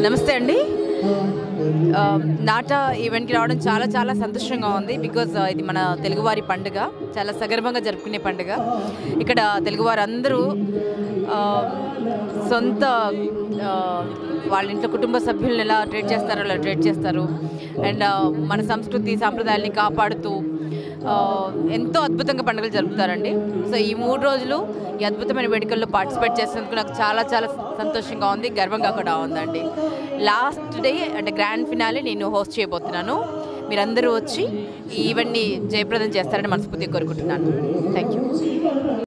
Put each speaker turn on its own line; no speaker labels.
నమస్తే అండి ఆ, నాటా ఈవెంట్కి రావడం చాలా చాలా సంతోషంగా ఉంది బికాజ్ ఇది మన తెలుగువారి పండుగ చాలా సగర్భంగా జరుపుకునే పండుగ ఇక్కడ తెలుగువారు అందరూ ఆ, సొంత ఆ, వాళ్ళ ఇంట్లో కుటుంబ సభ్యులను ఎలా ట్రీట్ చేస్తారో అలా ట్రీట్ చేస్తారు అండ్ మన సంస్కృతి సాంప్రదాయాల్ని కాపాడుతూ ఆ, ఎంతో అద్భుతంగా పండుగలు జరుపుతారండి సో ఈ మూడు రోజులు ఈ అద్భుతమైన వేడుకల్లో పార్టిసిపేట్ చేసినందుకు నాకు చాలా చాలా సంతోషంగా ఉంది గర్వంగా కూడా ఉందండి లాస్ట్ డే అంటే గ్రాండ్ ఫినాలే నేను హోస్ట్ చేయబోతున్నాను మీరందరూ వచ్చి ఈ ఈవెంట్ని జయప్రదం చేస్తారని మనస్ఫూర్తిగా కోరుకుంటున్నాను థ్యాంక్ యూ